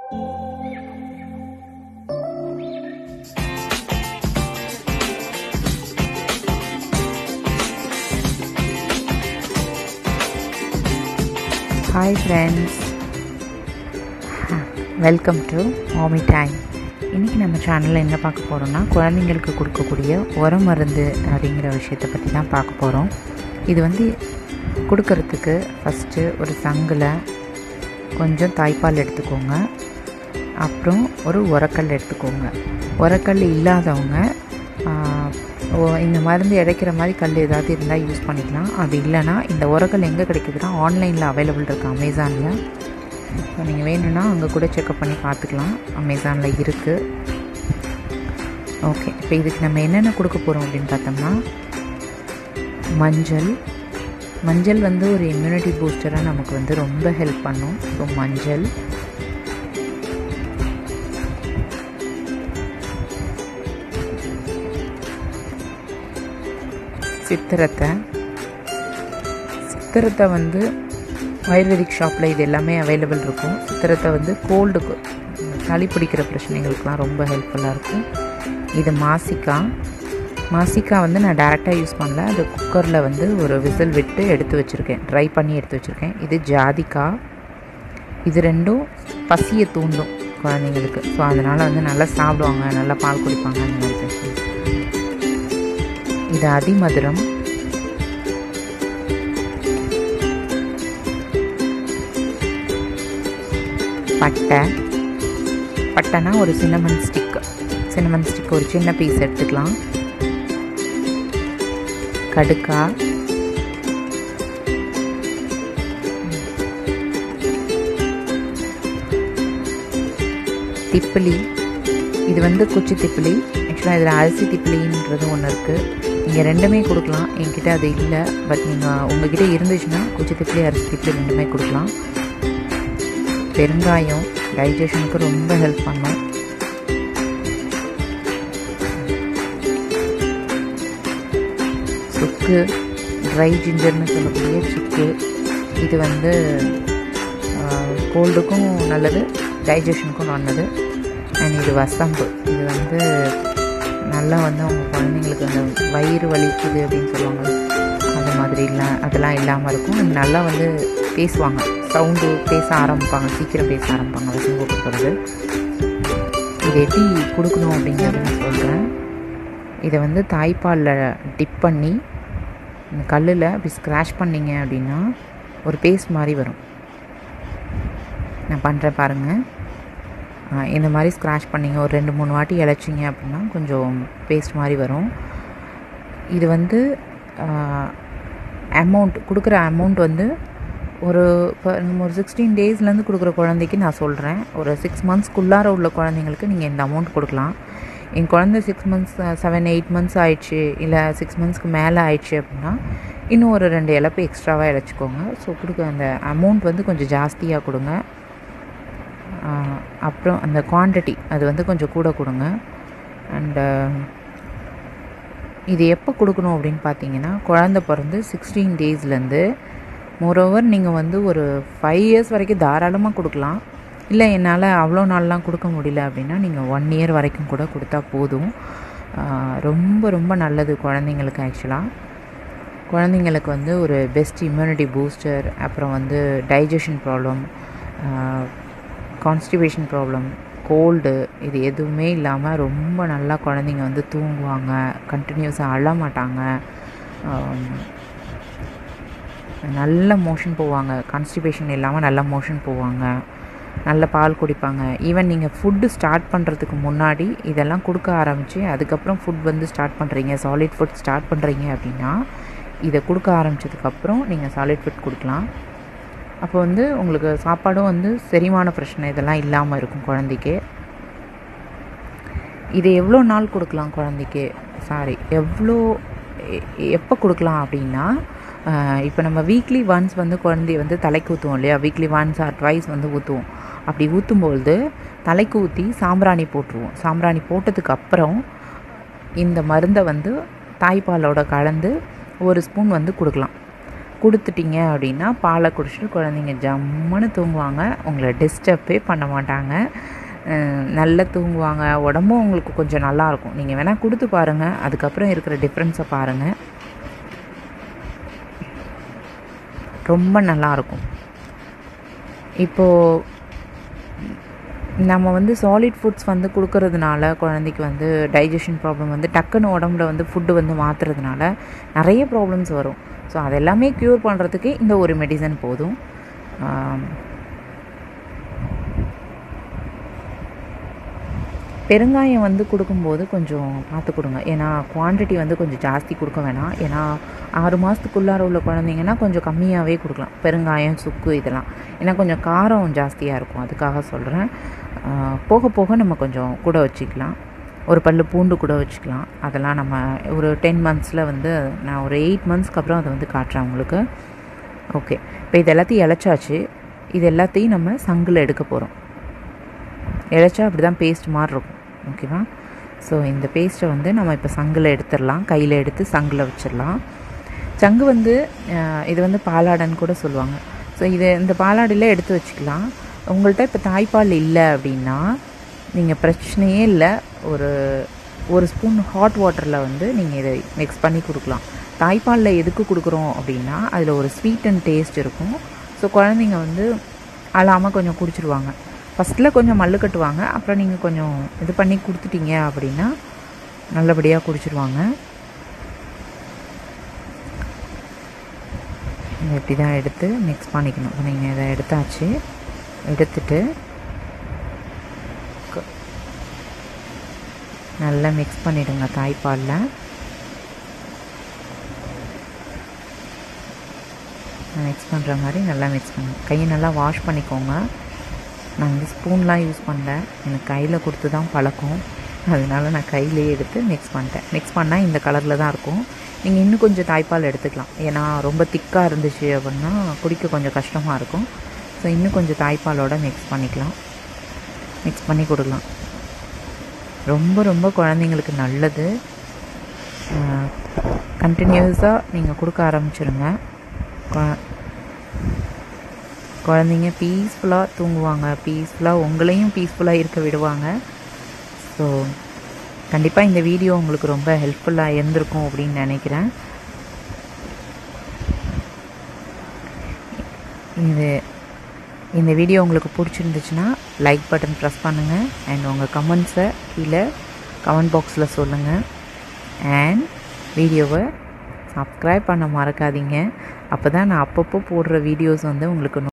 hi friends welcome to மாமி time இன்றைக்கி நம்ம சேனலில் என்ன பார்க்க போகிறோம்னா குழந்தைங்களுக்கு கொடுக்கக்கூடிய உர மருந்து அப்படிங்கிற விஷயத்தை பற்றி தான் பார்க்க போகிறோம் இது வந்து கொடுக்கறதுக்கு ஃபஸ்ட்டு ஒரு சங்கில் கொஞ்சம் தாய்ப்பால் எடுத்துக்கோங்க அப்புறம் ஒரு உரக்கல் எடுத்துக்கோங்க உரக்கல் இல்லாதவங்க ஓ இந்த மருந்து இறைக்கிற மாதிரி கல் ஏதாவது இருந்தால் யூஸ் பண்ணிக்கலாம் அப்படி இல்லைனா இந்த உரக்கல் எங்கே கிடைக்குதுன்னா ஆன்லைனில் அவைலபிள் இருக்குது அமேசானில் ஸோ நீங்கள் வேணும்னா அங்கே கூட செக்அப் பண்ணி பார்த்துக்கலாம் அமேசானில் இருக்குது ஓகே இப்போ இதுக்கு நம்ம என்னென்ன கொடுக்க போகிறோம் அப்படின்னு பார்த்தோம்னா மஞ்சள் மஞ்சள் வந்து ஒரு இம்யூனிட்டி பூஸ்டராக நமக்கு வந்து ரொம்ப ஹெல்ப் பண்ணும் ஸோ மஞ்சள் சித்திரத்தை சித்திரத்தை வந்து ஆயுர்வேதிக் ஷாப்பில் இது எல்லாமே அவைலபிள் இருக்கும் சித்திரத்தை வந்து கோல்டுக்கு சளி பிடிக்கிற பிரச்சனைகளுக்கெலாம் ரொம்ப ஹெல்ப்ஃபுல்லாக இருக்கும் இது மாசிக்கா மாசிக்கா வந்து நான் டேரெக்டாக யூஸ் பண்ணல அது குக்கரில் வந்து ஒரு விசில் விட்டு எடுத்து வச்சுருக்கேன் ட்ரை பண்ணி எடுத்து வச்சுருக்கேன் இது ஜாதிக்கா இது ரெண்டும் பசியை தூண்டும் குழந்தைங்களுக்கு ஸோ அதனால் வந்து நல்லா சாப்பிடுவாங்க நல்லா பால் குடிப்பாங்க அந்த மாதிரி இது அதிமதுரம் பட்டை பட்டைனா ஒரு சின்னமன் ஸ்டிக் சின்னமன் ஸ்டிக் ஒரு சின்ன பீஸ் எடுத்துக்கலாம் கடுக்கா திப்பிலி இது வந்து குச்சி திப்பிலி ஆக்சுவலாக இதில் அரிசி திப்பிலின்றது ஒன்று இருக்குது நீங்கள் ரெண்டுமே கொடுக்கலாம் என்கிட்ட அது இல்லை பட் நீங்கள் உங்ககிட்ட இருந்துச்சுன்னா குச்சி திப்பிலி அரிசி திப்பிலி ரெண்டுமே கொடுக்கலாம் பெருங்காயம் டைஜஷனுக்கு ரொம்ப ஹெல்ப் பண்ணும் சுக்கு ட்ரை ஜிஞ்சர்னு சொல்லக்கூடிய சுக்கு இது வந்து கோல்டுக்கும் நல்லது டைஜஷனுக்கும் நல்லது அண்ட் இது வசம்பு இது வந்து நல்லா வந்து அவங்க குழந்தைங்களுக்கு அந்த வயிறு வலிக்குது அப்படின்னு சொல்லுவாங்க அந்த மாதிரி இல்லை அதெல்லாம் இல்லாமல் இருக்கும் நல்லா வந்து பேசுவாங்க சவுண்டு பேச ஆரம்பிப்பாங்க சீக்கிரம் பேச ஆரம்பிப்பாங்க வசம்பு கொடுக்குறது இது எப்படி கொடுக்கணும் அப்படிங்கிறத நான் சொல்கிறேன் இதை வந்து தாய்ப்பாலில் டிப் பண்ணி கல்லில் அப்படி ஸ்க்ராஷ் பண்ணிங்க அப்படின்னா ஒரு பேஸ்ட் மாதிரி வரும் நான் பண்ணுறேன் பாருங்கள் இந்த மாதிரி ஸ்க்ராச் பண்ணிங்க ஒரு ரெண்டு மூணு வாட்டி இழைச்சிங்க அப்படின்னா கொஞ்சம் பேஸ்ட் மாதிரி வரும் இது வந்து அமௌண்ட் கொடுக்குற அமௌண்ட் வந்து ஒரு இப்போ நம்ம ஒரு சிக்ஸ்டீன் டேஸ்லேருந்து கொடுக்குற குழந்தைக்கு நான் சொல்கிறேன் ஒரு சிக்ஸ் மந்த்ஸ்க்குள்ளார உள்ள குழந்தைங்களுக்கு நீங்கள் இந்த அமௌண்ட் கொடுக்கலாம் என் குழந்தை six months seven eight months ஆயிடுச்சு இல்லை சிக்ஸ் மந்த்ஸ்க்கு மேலே ஆயிடுச்சு அப்படின்னா இன்னும் ஒரு ரெண்டு இழப்பு எக்ஸ்ட்ராவாக இழைச்சிக்கோங்க ஸோ கொடுக்க அந்த அமௌண்ட் வந்து கொஞ்சம் ஜாஸ்தியாக கொடுங்க அப்புறம் அந்த குவான்டிட்டி அது வந்து கொஞ்சம் கூட கொடுங்க அண்டு இது எப்போ கொடுக்கணும் அப்படின்னு பார்த்தீங்கன்னா குழந்த பிறந்து சிக்ஸ்டீன் டேஸ்லேருந்து மோரோவர் நீங்கள் வந்து ஒரு ஃபைவ் இயர்ஸ் வரைக்கும் தாராளமாக கொடுக்கலாம் இல்லை என்னால் அவ்வளோ நாள்லாம் கொடுக்க முடியல அப்படின்னா நீங்கள் ஒன் இயர் வரைக்கும் கூட கொடுத்தா போதும் ரொம்ப ரொம்ப நல்லது குழந்தைங்களுக்கு ஆக்சுவலாக குழந்தைங்களுக்கு வந்து ஒரு பெஸ்ட் இம்யூனிட்டி பூஸ்டர் அப்புறம் வந்து digestion problem constipation problem cold இது எதுவுமே இல்லாமல் ரொம்ப நல்லா குழந்தைங்க வந்து தூங்குவாங்க கண்டினியூஸாக அழ மாட்டாங்க நல்ல மோஷன் போவாங்க கான்ஸ்டிபேஷன் இல்லாமல் நல்ல மோஷன் போவாங்க நல்ல பால் குடிப்பாங்க ஈவன் நீங்கள் ஃபுட்டு ஸ்டார்ட் பண்ணுறதுக்கு முன்னாடி இதெல்லாம் கொடுக்க ஆரம்பித்து அதுக்கப்புறம் ஃபுட் வந்து ஸ்டார்ட் பண்ணுறீங்க சாலிட் ஃபுட் ஸ்டார்ட் பண்ணுறீங்க அப்படின்னா இதை கொடுக்க ஆரம்பித்ததுக்கப்புறம் நீங்கள் சாலிட் ஃபுட் கொடுக்கலாம் அப்போ வந்து உங்களுக்கு சாப்பாடும் வந்து செரிமான பிரச்சனை இதெல்லாம் இல்லாமல் இருக்கும் குழந்தைக்கு இது எவ்வளோ நாள் கொடுக்கலாம் குழந்தைக்கு சாரி எவ்வளோ எப்போ கொடுக்கலாம் அப்படின்னா இப்போ நம்ம வீக்லி ஒன்ஸ் வந்து குழந்தைய வந்து தலைக்கு ஊற்றுவோம் இல்லையா வீக்லி ஒன்ஸ் ஆர் ட்வைஸ் வந்து ஊற்றுவோம் அப்படி ஊற்றும்பொழுது தலைக்கு ஊற்றி சாம்பிராணி போட்டுருவோம் சாம்பிராணி போட்டதுக்கு அப்புறம் இந்த மருந்தை வந்து தாய்ப்பாலோட கலந்து ஒரு ஸ்பூன் வந்து கொடுக்கலாம் கொடுத்துட்டீங்க அப்படின்னா பாலை குடிச்சிட்டு குழந்தைங்க ஜம்முன்னு தூங்குவாங்க உங்களை டிஸ்டர்பே பண்ண மாட்டாங்க அஹ் நல்லா தூங்குவாங்க உடம்பும் உங்களுக்கு கொஞ்சம் நல்லாயிருக்கும் நீங்கள் வேணால் கொடுத்து பாருங்கள் அதுக்கப்புறம் இருக்கிற டிஃப்ரென்ஸை பாருங்கள் ரொம்ப நல்லாயிருக்கும் இப்போது நம்ம வந்து சாலிட் ஃபுட்ஸ் வந்து கொடுக்கறதுனால குழந்தைக்கு வந்து டைஜஷன் ப்ராப்ளம் வந்து டக்குன்னு உடம்புல வந்து ஃபுட்டு வந்து மாற்றுறதுனால நிறைய ப்ராப்ளம்ஸ் வரும் ஸோ அதெல்லாமே க்யூர் பண்ணுறதுக்கு இந்த ஒரு மெடிசன் போதும் ஆம், பெருங்காயம் வந்து கொடுக்கும்போது கொஞ்சம் பார்த்து கொடுங்க ஏன்னா குவான்டிட்டி வந்து கொஞ்சம் ஜாஸ்தி கொடுக்க வேணாம் ஏன்னா ஆறு மாதத்துக்குள்ளார உள்ள குழந்தைங்கன்னா கொஞ்சம் கம்மியாகவே கொடுக்கலாம் பெருங்காயம் சுக்கு இதெல்லாம் ஏன்னா கொஞ்சம் காரம் ஜாஸ்தியாக இருக்கும் அதுக்காக சொல்கிறேன் போக போக நம்ம கொஞ்சம் கூட வச்சுக்கலாம் ஒரு பல்லு பூண்டு கூட வச்சுக்கலாம் அதெல்லாம் நம்ம ஒரு டென் மந்த்ஸில் வந்து நான் ஒரு எயிட் மந்த்ஸ்க்கு அப்புறம் அதை வந்து காட்டுறேன் உங்களுக்கு ஓகே இப்போ இது எல்லாத்தையும் இழைச்சாச்சு இது எல்லாத்தையும் நம்ம சங்கில் எடுக்க போகிறோம் இழைச்சா அப்படி தான் பேஸ்ட் மாதிரி இருக்கும் ஓகேவா ஸோ இந்த பேஸ்ட்டை வந்து நம்ம இப்போ சங்கில் எடுத்துடலாம் கையில் எடுத்து சங்கில் வச்சிடலாம் சங்கு வந்து அஹ், இது வந்து பாலாடைன்னு கூட சொல்லுவாங்க ஸோ இது இந்த பாலாடையில் எடுத்து வச்சுக்கலாம் உங்கள்கிட்ட இப்போ தாய்ப்பால் இல்லை அப்படின்னா நீங்கள் பிரச்சனையே இல்லை ஒரு ஒரு ஸ்பூன் ஹாட் வாட்டரில் வந்து நீங்கள் இதை மிக்ஸ் பண்ணி கொடுக்கலாம் தாய்ப்பாலில் எதுக்கு கொடுக்குறோம் அப்படின்னா அதில் ஒரு ஸ்வீட் அண்ட் டேஸ்ட் இருக்கும் ஸோ குழந்தைங்க வந்து அழாமல் கொஞ்சம் குடிச்சிருவாங்க ஃபஸ்ட்டில் கொஞ்சம் மல்லு கட்டுவாங்க அப்புறம் நீங்கள் கொஞ்சம் இது பண்ணி கொடுத்துட்டீங்க அப்படின்னா நல்லபடியாக குடிச்சிருவாங்க இதை இப்படி தான் எடுத்து மிக்ஸ் பண்ணிக்கணும் இப்போ நீங்கள் இதை எடுத்தாச்சு எடுத்துட்டு க- நல்லா மிக்ஸ் பண்ணிவிடுங்க தாய்ப்பாலில் மிக்ஸ் பண்ணுற மாதிரி நல்லா மிக்ஸ் பண்ணுங்க கையை நல்லா வாஷ் பண்ணிக்கோங்க நான் வந்து ஸ்பூன்லாம் யூஸ் பண்ணல எனக்கு கையில் கொடுத்து தான் பழக்கம் அதனால நான் கையிலேயே எடுத்து மிக்ஸ் பண்ணிட்டேன் மிக்ஸ் பண்ணால் இந்த கலரில் தான் இருக்கும் நீங்கள் இன்னும் கொஞ்சம் தாய்ப்பால் எடுத்துக்கலாம் ஏன்னா ரொம்ப திக்காக இருந்துச்சு அப்படின்னா குடிக்க கொஞ்சம் கஷ்டமாக இருக்கும் ஸோ இன்னும் கொஞ்சம் தாய்ப்பாலோட மிக்ஸ் பண்ணிக்கலாம் மிக்ஸ் பண்ணி கொடுக்கலாம் ரொம்ப ரொம்ப குழந்தைங்களுக்கு நல்லது கண்டினியூஸாக நீங்கள் கொடுக்க ஆரம்பிச்சிருங்க கொ- குழந்தைங்க பீஸ்ஃபுல்லாக தூங்குவாங்க பீஸ்ஃபுல்லாக உங்களையும் பீஸ்ஃபுல்லாக இருக்க விடுவாங்க ஸோ கண்டிப்பாக இந்த வீடியோ உங்களுக்கு ரொம்ப ஹெல்ப்ஃபுல்லாக இருந்திருக்கும் அப்படின்னு நினைக்கிறேன் இது இந்த வீடியோ உங்களுக்கு பிடிச்சிருந்துச்சுன்னா லைக் பட்டன் ப்ரெஸ் பண்ணுங்கள் அண்ட் உங்கள் கமெண்ட்ஸை கீழே கமெண்ட் பாக்ஸில் சொல்லுங்கள் அண்ட் வீடியோவை சப்ஸ்கிரைப் பண்ண மறக்காதீங்க அப்போ தான் நான் அப்பப்போ போடுற வீடியோஸ் வந்து உங்களுக்கு